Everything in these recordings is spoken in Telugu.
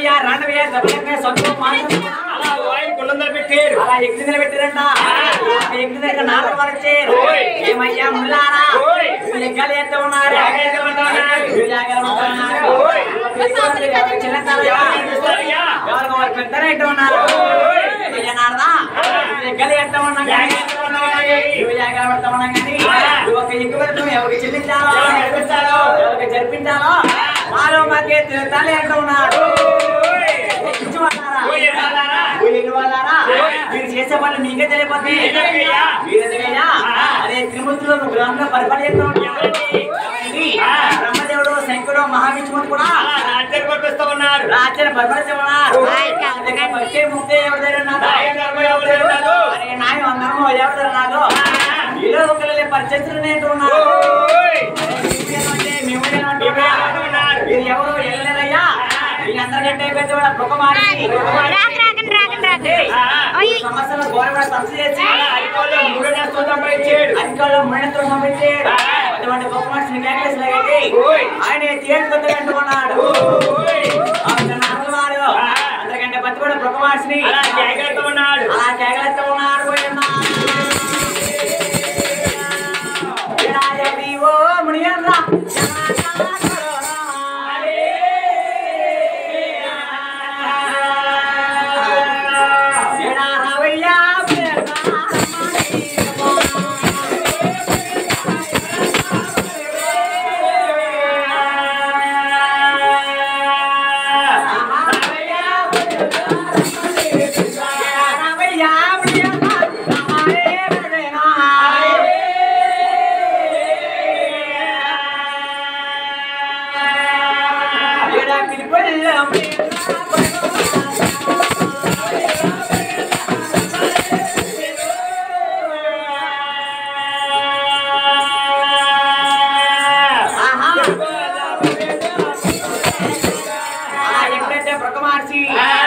రండవయ్యా రండవయ్యా దెబ్బలకే సొంతం మాత్రం అలా వాయి గుండందర పెట్టారు అలా ఎగ్గి దగ్గర పెట్టారంట ఎగ్గి దగ్గర నాలుగు వరకు చేరు ఓయ్. ఏమయ్యా ముల్లారా ఓయ్. వీళ్ళు ఎగ్గాలు ఎత్త ఉన్నారు ఎగ్గాలు ఎత్త ఉన్నారు. వీళ్ళు ఎగ్గాలు ఎత్త ఉన్నారు. ఓయ్. ఎవరు ఎవరు చిన్న తలయ్యా? ఎవరు చూస్తారయ్యా? ఎవరు వారు పెద్దలు ఎట్ట ఉన్నారు ఓయ్. అయ్యా నారదా వీళ్ళు ఎగ్గాలు ఎత్త ఉన్నాం కానీ ఎగ్గాలు ఎత్త ఉన్నాం కానీ. వీళ్ళు ఎగ్గాలు పెడతా ఉన్నాం కానీ ఆ. ఈ ఒక ఎగ్గు పెడతాం ఎవరికి చెల్లించాలో ఎవరికి చెల్లించాలో? ఎవరికి జరిపించాలో మాలో మాకే తల ఎట్ట ఉన్నారు ఓయ్. ఇచ్చివాళ్ళారా? ఓయ్ ఎన్నాళ్ళారా? వీళ్ళు వాళ్ళారా? ఓయ్. మీరు చేసే పనులు మీకే తెలియపోతే ఎందుకయ్యా? మీరెందుకయ్యా? ఆ. అదే త్రిమూర్తులు నువ్వు గ్రామంలో పరిపాలిస్తున్నావు ఎవరండి? ఎవరండి? ఆ. బ్రహ్మదేవుడు శంకుడు మహావిష్ణువు కూడా అలా రాజ్యం పంపిస్తూ ఉన్నారు రాజ్యాన్ని పరిపాలిస్తున్నారు ఓయ్. వచ్చే ముక్తే ఎవరి దగ్గర ఉన్నదో? నాయన ధర్మం ఎవరి దగ్గర ఉన్నదో? అరే నాయన అందరము ఎవరి దగ్గర ఉన్నదో? మీలో ఒకళ్ళే పరిచయస్తులు నేర్చు ఉన్నారు ఓయ్. మీరేమంటే మేము ఏమంటే మేము ఏమంటే ఉన్నారు. మీరు ఎవరు వెళ్ళలేదయ్యా వీళ్ళందరికంటే పెద్దవాళ్ళ పొగమారి రాక రాకండి రాకండి రాకండి ఆ. అయ్యి సమస్యలు ఘోరమైన తప్పు చేసి అరికోళ్ళు మూడు నెలలు సంపాదించాడు అధికారులు ముళ్ళతో పంపించాడు అటువంటి గొప్ప మనిషిని కేకలేసి లాగేసి ఓయ్. ఆయన తేలికొద్ద అంటున్నాడు ఓయ్. వాడు అందరికంటే బతి కూడా గొప్ప మనిషిని అలా జాగ్రత్త ఉన్నాడు అలా కేకలేస్తూ ఉన్నాడు పోయమ్మా. వినాయ వివో మునియంద్ర, వినా రావయ్యా, వినా రావయ్యా, మునియంద్ర, రామాయే వినా. వినా పిలిపొల్ల ఆహా. అలా ఎప్పుడైతే బ్రహ్మమహర్షి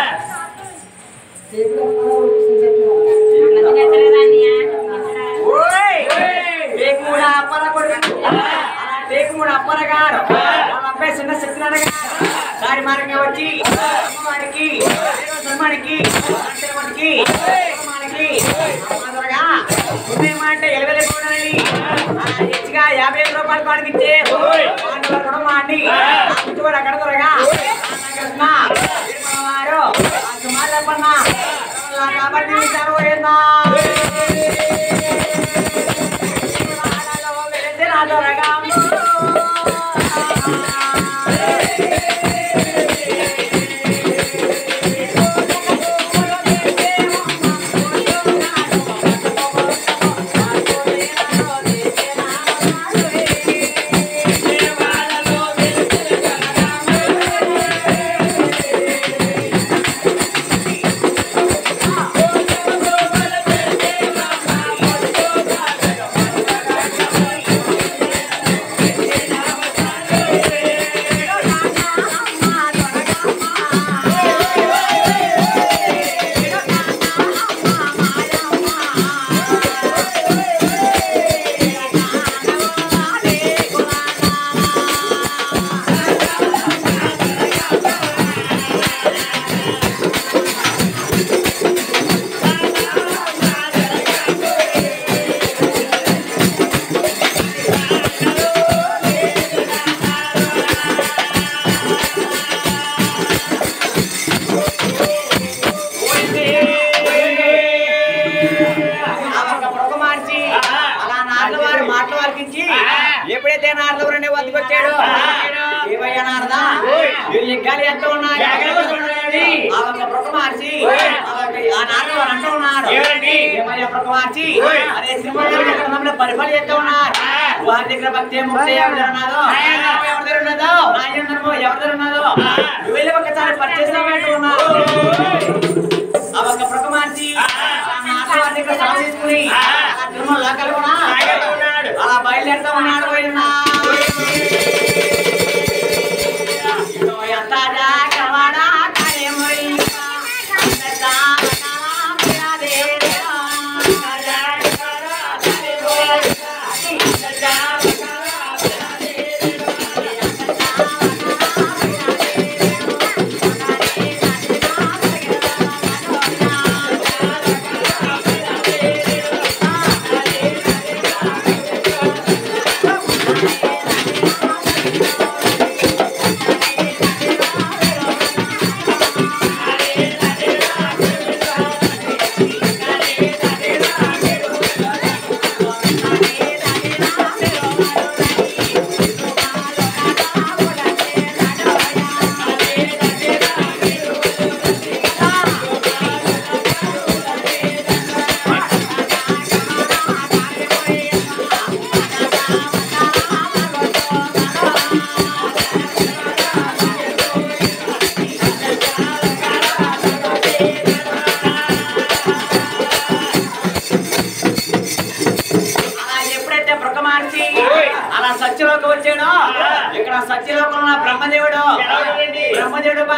ఓయ్! టేకుమూడ అప్పర కొడుకు. అలా టేకుమూడ అప్పర గారు వాళ్ళ అబ్బాయి చిన్న సత్యనారాయణ గారు దారి మార్గంగా వచ్చి అమ్మవారికి బ్రహ్మానికి అంతేవాడికి బ్రహ్మానికి అమ్మవారుగా ఉదయమంటే ఎలవెల కూడాని అలా హెచ్చుగా యాభై ఐదు రూపాయలు పాడికిచ్చే పాండవుల కుటుంబాన్ని కూడా అక్కడ త్వరగా కృష్ణ వారు మాట్లాడపన్న కాబట్టి ఉంటారు ఏందా మార్చి అలా నారద వారు మాటలు వారికించి ఎప్పుడైతే నారద వారు వద్దకొచ్చాడు ఏమయ్యా నారదా వీళ్ళు ఎగ్గాలి ఎంత ఉన్నారు ఆ ఒక్క ప్రొక్క మార్చి ఆ ఒక్క- ఆ నారద వారు అంటూ ఉన్నారు ఏమండి? ఏమయ్యా ప్రొక్క మార్చి అదే సింహాలు పరిపాలి ఎంత ఉన్నారు వారి దగ్గర భక్తి ముక్తి ఎవరి దగ్గర ఉన్నదో ఎవరి దగ్గర ఉన్నదో నాయనమో ఎవరి దగ్గర ఉన్నదో నువ్వు వెళ్ళి ఒకసారి పర్చేస్ ఉన్నారు ఆ ఒక్క ప్రొక్క మార్చి ఆ నారద వారి దగ్గర సెలవు తీసుకుని ఆ తిరుమల లోకల్ కూడా అలా బయలుదేరుతా ఉన్నాడు పోయినా ఎంత జాగ్రవాడా కాయమయ్యా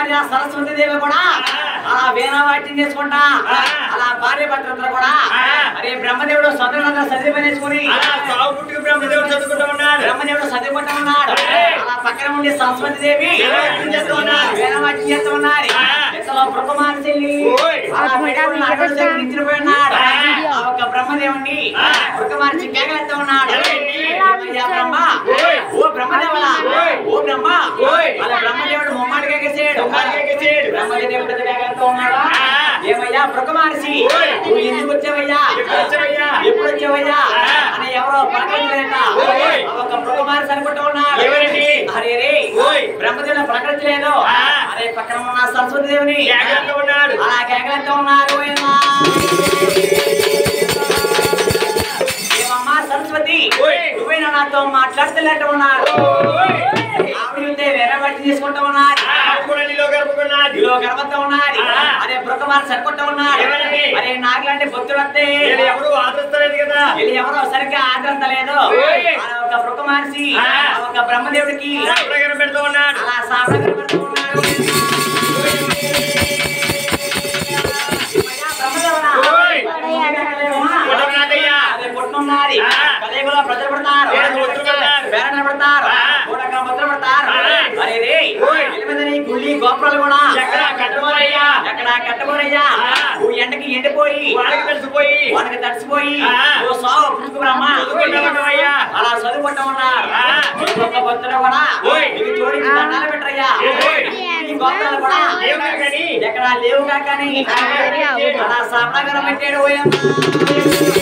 భార్య సరస్వతి దేవి కూడా అలా వీణావాట్యం చేసుకుంటా అలా భార్య భర్తలు కూడా అరే బ్రహ్మదేవుడు సొంతంగా చదివిపనేసుకుని అలా సాగు పుట్టుకు బ్రహ్మదేవుడు చదువుకుంటూ ఉన్నాడు బ్రహ్మదేవుడు చదువుకుంటా ఉన్నాడు అలా పక్కన ఉండి సరస్వతి దేవి వీణావాట్యం చేస్తూ ఉన్నారు. వీణావాట్యం చేస్తూ ఉన్నారు ఇంతలో బ్రహ్మమాన చెల్లి ఓయ్. అలా పెట్టుకుని అడుగుల దగ్గర నిల్చుని ఉన్నాడు ఆ ఒక్క బ్రహ్మదేవుని బ్రహ్మమార్చి కేకలెత్తా ఉన్నాడు ఏమయ్యా బ్రహ్మ ఓయ్. ఓ బ్రహ్మదేవులా ఓయ్. ఓ బ్రహ్మ ఓయ్. అలా బ్రహ్మదేవుడు ముమ్మాడి కేకేసాడు ముమ్మాడి కేకేసాడు. బ్రహ్మదేవుడు కేకలెత్తా ఉన్నాడు ఆ. ఏమయ్యా బ్రహ్మమార్చి ఓయ్. నువ్వు ఎందుకు వచ్చావయ్యా ఎప్పుడు వచ్చావయ్యా? ఎప్పుడు వచ్చావయ్యా ఆ. అని ఎవరో పలకరించలేట ఓయ్. ఆ ఒక్క బ్రహ్మమార్చి అనుకుంటూ ఉన్నాడు ఎవరండి? అరే రే ఓయ్. బ్రహ్మదేవుడు ప్రకటించలేదు ఆ. అదే పక్కన ఉన్న సరస్వతి దేవుని జాగ్రత్తగా ఉన్నాడు అలా కేకలెత్తా ఉన్నారు ఏమా? ఏమమ్మా సరస్వతి ఓయ్. నువ్వేనా నాతో మాట్లాడుతున్నట్టు ఉన్నాడు ఓయ్. ఆవిడ ఉంటే వేరే బట్టి తీసుకుంటూ ఉన్నారు ఆ, అది కూడా నీలో గర్భకున్నది ఇదిలో గర్భంతో ఉన్నారు ఆ. అదే బృకమారు సరికొట్ట ఉన్నారు ఎవరండి? అరే నాకులాంటి భక్తులు వస్తే నేను ఎవరు ఆదరిస్తలేదు కదా వీళ్ళు ఎవరో సరిగ్గా ఆదరించలేదు ఓయ్. అలా ఒక బృకమహర్షి ఆ. ఆ ఒక బ్రహ్మదేవుడికి ప్రకారం పెడుతూ ఉన్నాడు అలా సాపడ కనబడుతూ ఉన్నాడు ఏమయ్యా, బ్రహ్మదేవుడా? ఓయ్. బ్రహ్మదేవుడా? కొట్టమన్నాదయ్యా. అదే కొట్టున్నారు ఆ. కలయుగంలో ప్రజలు పడతారు పేరెంట్ ముద్ర పెడతారు. పేరెంట్ పడతారు ఆ. మూడక ముద్ర పడతారు ఆ. అరే రే ఓయ్. ఎనిమిదని గుళ్ళి గోపురాలు కూడా ఎక్కడ కట్టమోరయ్యా ఎక్కడ కట్టబోరయ్యా ఆ. నువ్వు ఎండకి ఎండిపోయి వాళ్ళకి తెలిసిపోయి వానికి తడిసిపోయి ఆ. ఓ సావు పుట్టుకు బ్రహ్మ చదువుకుంటామన్నావయ్యా. అలా చదువుకుంటా ఉన్నారు ఆ. ఒక్కొక్క భక్తులు కూడా ఓయ్. నీకు జోడించి దండాలు పెట్టరయ్యా ఓయ్. ఈ గోపురాలు కూడా లేవు కాకని. ఎక్కడ లేవు కాకని ఆ. అలా సాపడాగరం పెట్టాడు ఓయమ్మ